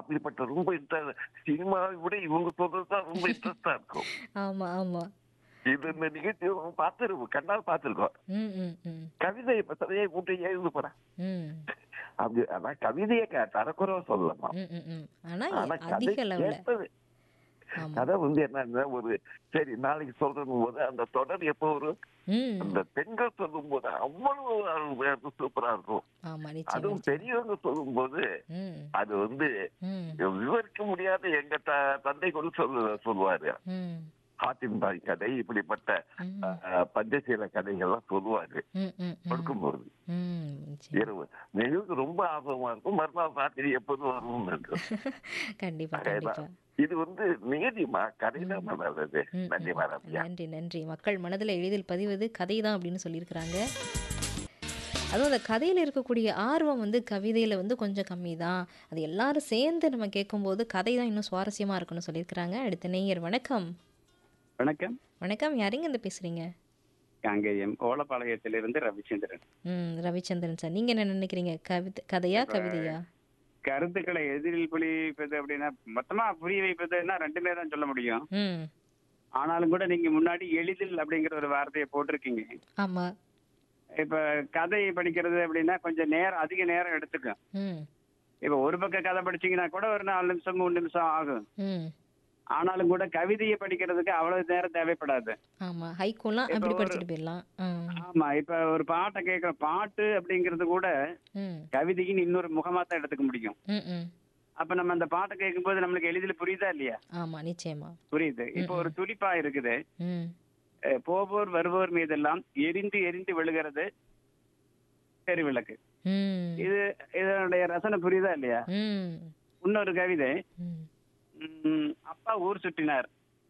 அப்படிப்பட்ட ரொம்ப இன்ட்ரெஸ்ட் சினிமாவை விட இவங்க சொல்றது தான் ரொம்ப இன்ட்ரெஸ்டா இருக்கும் ஆமா ஆமா இது இந்த நிகழ்ச்சி பார்த்துருக்கோம் கண்ணால் பார்த்துருக்கோம் ம் ம் ம் கவிதை இப்ப சரியா கூட்டி எழுத போறேன் ம் அப்படி ஆனா கவிதையை க- தரக்குறைவா சொல்லலாமா ம் ம் ம் ஆனா ஆனா கதை அதிக அளவுல கேட்டது ஆமா கதை வந்து என்னன்னா ஒரு சரி நாளைக்கு சொல்றது போது அந்த தொடர் எப்போ வரும் ம் அந்த பெண்கள் சொல்லும் போது அவ்வளவு சூப்பரா இருக்கும் ஆமா நிச்சயம் அதுவும் பெரியவங்க சொல்லும் போது ம் அது வந்து ம் விவரிக்க முடியாத எங்க த- தந்தை கூட சொல்ல சொல்லுவாரு ம் ஹாத்திம் தாய் கதை இப்படிப்பட்ட ம். அஹ், பஞ்சசீல கதைகள்லாம் சொல்லுவாரு ம் ம் ம் கொடுக்கும்போது ம் நிச்சயம் இரவு நிகழ்வு ரொம்ப ஆர்வமா இருக்கும் மறுநாள் ராத்திரி எப்போதும் வரும்னு இருக்கும் கண்டிப்பா அதேதான். கண்டிப்பா இது வந்து நிகழ்ச்சிமா கதைதான் நல்லது ம், நன்றி ம். மேடம் நன்றி நன்றி மக்கள் மனதில் எளிதில் பதிவது கதை தான் அப்படின்னு சொல்லியிருக்கிறாங்க அதுவும் அந்த கதையில் இருக்கக்கூடிய ஆர்வம் வந்து கவிதையில் வந்து கொஞ்சம் கம்மி தான் அது எல்லாரும் சேர்ந்து நம்ம கேட்கும்போது கதை தான் இன்னும் சுவாரஸ்யமாக இருக்குன்னு சொல்லியிருக்கிறாங்க அடுத்த நேயர் வணக்கம் வணக்கம் வணக்கம் யாருங்க இருந்து பேசுகிறீங்க காங்கேயம் ஓலப்பாளையத்திலிருந்து ரவிச்சந்திரன் ம் ரவிச்சந்திரன் சார் நீங்கள் என்ன நினைக்கிறீங்க கவிதை கதையா கவிதையா கருத்துக்களை எதிரில் புரிவிப்பது அப்படின்னா மொத்தமா புரிய வைப்பதுன்னா ரெண்டுமே தான் சொல்ல முடியும் ம் ஆனாலும் கூட நீங்க முன்னாடி எளிதில் அப்படிங்கிற ஒரு வார்த்தையை போட்டிருக்கீங்க ஆமாம் இப்ப கதை படிக்கிறது அப்படின்னா கொஞ்சம் நேரம் அதிக நேரம் எடுத்துக்கும் ம் இப்ப ஒரு பக்கம் கதை படிச்சீங்கன்னா கூட ஒரு நாலு நிமிஷம் மூணு நிமிஷம் ஆகும் ம் ஆனாலும் கூட கவிதையை படிக்கிறதுக்கு அவ்வளவு நேரம் தேவைப்படாது ஆமாம் ஹைக்கூலாம் அப்படி ஒரு- படிச்சுட்டு போயிடலாம் ம் ஆமா இப்ப ஒரு பாட்டை கேட்க பாட்டு அப்படிங்கிறது கூட ம் கவிதையின் இன்னொரு முகமா தான் எடுத்துக்க முடியும் ம் ம் அப்ப நம்ம அந்த பாட்டை கேட்கும்போது நம்மளுக்கு எளிதில் புரியுதா இல்லையா ஆமாம் நிச்சயமா புரியுது இப்போ ஒரு துடிப்பா இருக்குது ம் அஹ் போவோர் வருவோர் மீதெல்லாம் எரிந்து எரிந்து விழுகிறது தெருவிளக்கு ம் இது இதனுடைய ரசனை புரியுதா இல்லையா ம் இன்னொரு கவிதை ம் உம், அப்பா ஊர் சுற்றினார்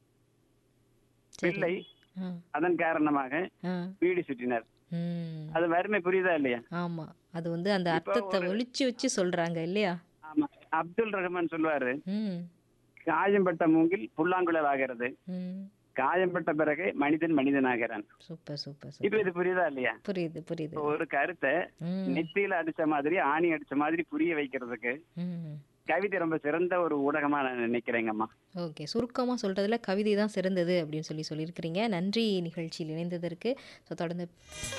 சரி பிள்ளை ஆ அதன் காரணமாக ஆ வீடு சுற்றினார் ம் அது வறுமை புரியுதா இல்லையா ஆமா அது வந்து அந்த இப்ப அர்த்தத்தை ஒரு- ஒளிச்சு வச்சு சொல்றாங்க இல்லையா ஆமா அப்துல் ரஹ்மான் சொல்லுவாரு ம் காயம்பட்ட மூங்கில் புல்லாங்குழல் ஆகிறது ம் காயம்பட்ட பிறகு மனிதன் மனிதனாகிறான் சூப்பர் சூப்பர் இப்ப சூப்பர் இது புரியுதா இல்லையா புரியுது புரியுது இப்ப ஒரு கருத்தை ம் நெத்தியில அடிச்ச மாதிரி ஆணி அடிச்ச மாதிரி புரிய வைக்கிறதுக்கு ம் கவிதை ரொம்ப சிறந்த ஒரு ஊடகமா நான் நினைக்கிறேங்கம்மா ஓகே சுருக்கமாக சொல்கிறதுல கவிதை தான் சிறந்தது அப்படின்னு சொல்லி சொல்லியிருக்கிறீங்க நன்றி நிகழ்ச்சியில் இணைந்ததற்கு ஸோ தொடர்ந்து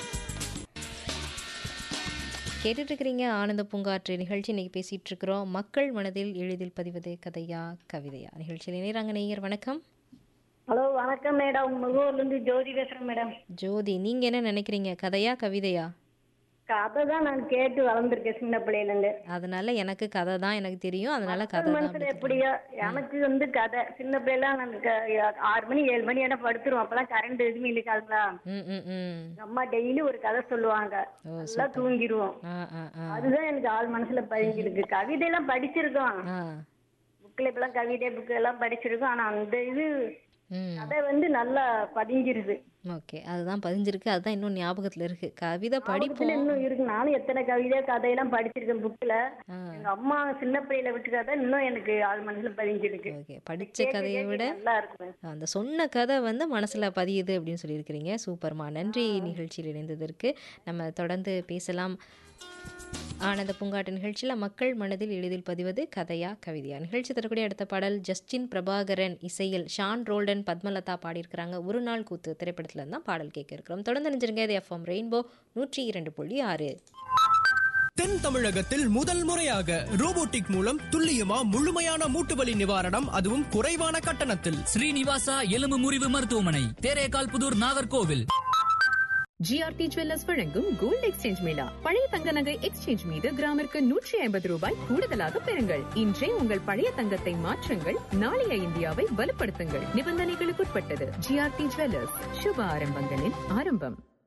கேட்டுட்டு இருக்கிறீங்க ஆனந்த பூங்காற்று நிகழ்ச்சி இன்னைக்கு பேசிட்டு இருக்கிறோம் மக்கள் மனதில் எளிதில் பதிவது கதையா கவிதையா நிகழ்ச்சியில் இணைகிறாங்க நேயர் வணக்கம் ஹலோ வணக்கம் மேடம் முகூர்ல இருந்து ஜோதி பேசுறேன் மேடம் ஜோதி நீங்க என்ன நினைக்கிறீங்க கதையா கவிதையா கதை தான் நான் கேட்டு வளர்ந்துருக்கேன் சின்ன பிள்ளையில இருந்து அதனால எனக்கு கதை தான் எனக்கு தெரியும் அதனால கதை தான் மனசுல அப்படி எப்படியோ எனக்கு வந்து கதை சின்ன பிள்ளைல நான் க- ஆறு மணி ஏழு மணி என்ன படுத்துருவோம் அப்பெல்லாம் கரண்ட் எதுவுமே இல்லைங்களா ம் ம் ம் எங்க அம்மா டெய்லி ஒரு கதை சொல்லுவாங்க ஓ நல்லா தூங்கிடுவோம் ஆ ஆ ஆ அதுதான் எனக்கு ஆள் மனசுல பதிஞ்சிருக்கு கவிதை எல்லாம் படிச்சிருக்கோம் ஆ புக்ல இப்பெல்லாம் கவிதை புக்கு எல்லாம் படிச்சிருக்கோம் ஆனா அந்த இது ம் கதை வந்து நல்லா பதிஞ்சிருது ஓகே அதுதான் பதிஞ்சிருக்கு அதுதான் இன்னும் ஞாபகத்தில் இருக்கு கவிதை ஞாபகத்துல படிப்போம் இன்னும் இருக்கு நானும் எத்தனை கவிதை கதையெல்லாம் படிச்சிருக்கேன் புக்ல ஆ எங்க அம்மா சின்ன பிள்ளையில விட்டு கதை இன்னும் எனக்கு ஆள் மனசுல பதிஞ்சிருக்கு ஓகே படித்த கதையை விட நல்லா இருக்கும் அந்த சொன்ன கதை வந்து மனசில் பதியுது அப்படின்னு சொல்லியிருக்கிறீங்க சூப்பர்மா நன்றி நிகழ்ச்சியில் இணைந்ததற்கு நம்ம தொடர்ந்து பேசலாம் ஆனந்த பூங்காட்டு நிகழ்ச்சியில் மக்கள் மனதில் எளிதில் பதிவது கதையா கவிதையா நிகழ்ச்சி தரக்கூடிய அடுத்த பாடல் ஜஸ்டின் பிரபாகரன் இசையில் ஷான் ரோல்டன் பத்மலதா பாடியிருக்கிறாங்க ஒரு நாள் கூத்து திரைப்படத்துல இருந்து தான் பாடல் கேட்க இருக்கிறோம் தொடர்ந்து நினைச்சிருங்க இது எஃப்எம் ரெயின்போ நூற்றி இரண்டு புள்ளி ஆறு தென் தமிழகத்தில் முதல் முறையாக ரோபோட்டிக் மூலம் துல்லியமா முழுமையான மூட்டுவலி நிவாரணம் அதுவும் குறைவான கட்டணத்தில் ஸ்ரீனிவாசா எலும்பு முறிவு மருத்துவமனை தேரேகால் புதூர் நாகர்கோவில் ஜிஆர்டி ஜுவல்லர்ஸ் வழங்கும் கோல்ட் எக்ஸ்சேஞ்ச் மேளா பழைய தங்க நகை எக்ஸ்சேஞ்ச் மீது கிராமிற்கு நூற்றி ஐம்பது ரூபாய் கூடுதலாக பெறுங்கள் இன்றே உங்கள் பழைய தங்கத்தை மாற்றுங்கள் நாளைய இந்தியாவை வலுப்படுத்துங்கள் நிபந்தனைகளுக்குட்பட்டது ஜிஆர்டி ஜுவல்லர்ஸ் சுப ஆரம்பங்களின் ஆரம்பம்